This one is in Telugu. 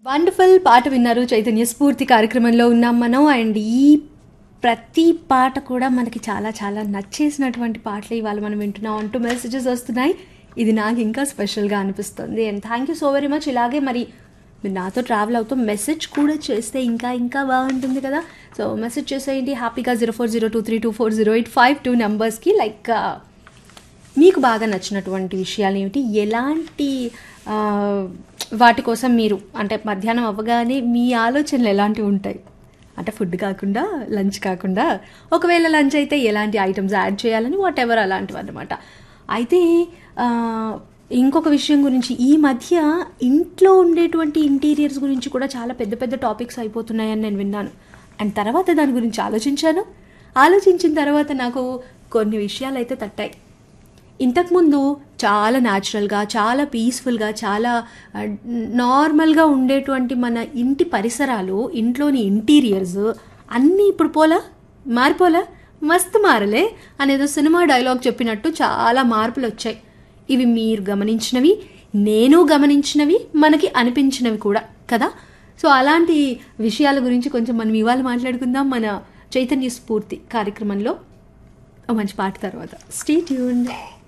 వండర్ఫుల్ పాట విన్నారు చైతన్య స్ఫూర్తి కార్యక్రమంలో ఉన్నాం మనం అండ్ ఈ ప్రతి పాట కూడా మనకి చాలా చాలా నచ్చేసినటువంటి పాటలు ఇవాళ మనం వింటున్నాం అంటూ మెసేజెస్ వస్తున్నాయి ఇది నాకు ఇంకా స్పెషల్గా అనిపిస్తుంది and thank you so very much ఇలాగే మరి మీరు నాతో ట్రావెల్ అవుతూ మెసేజ్ కూడా చేస్తే ఇంకా ఇంకా బాగుంటుంది కదా సో మెసేజ్ చేసేయండి హ్యాపీగా zero four zero two three two four zero eight five two నెంబర్స్కి లైక్ మీకు బాగా నచ్చినటువంటి విషయాలు ఏమిటి ఎలాంటి ఆ, వాటి కోసం మీరు అంటే మధ్యాహ్నం అవ్వగానే మీ ఆలోచనలు ఎలాంటివి ఉంటాయి అంటే ఫుడ్ కాకుండా లంచ్ కాకుండా ఒకవేళ లంచ్ అయితే ఎలాంటి ఐటమ్స్ యాడ్ చేయాలని వాట్ ఎవర్ అలాంటివి అనమాట అయితే ఆ, ఇంకొక విషయం గురించి ఈ మధ్య ఇంట్లో ఉండేటువంటి ఇంటీరియర్స్ గురించి కూడా చాలా పెద్ద పెద్ద టాపిక్స్ అయిపోతున్నాయని నేను విన్నాను అండ్ తర్వాత దాని గురించి ఆలోచించాను ఆలోచించిన తర్వాత నాకు కొన్ని విషయాలు అయితే తట్టాయి ఇంతకుముందు చాలా న్యాచురల్గా చాలా పీస్ఫుల్గా చాలా ఆ, నార్మల్గా ఉండేటువంటి మన ఇంటి పరిసరాలు ఇంట్లోని ఇంటీరియర్స్ అన్నీ ఇప్పుడు పోలా మారిపోలా మస్తు మారలే అనేదో సినిమా డైలాగ్ చెప్పినట్టు చాలా మార్పులు వచ్చాయి ఇవి మీరు గమనించినవి నేను గమనించినవి మనకి అనిపించినవి కూడా కదా సో అలాంటి విషయాల గురించి కొంచెం మనం ఇవాళ మాట్లాడుకుందాం మన చైతన్య స్ఫూర్తి కార్యక్రమంలో ఓ మంచి పాట తర్వాత స్టే ట్యూన్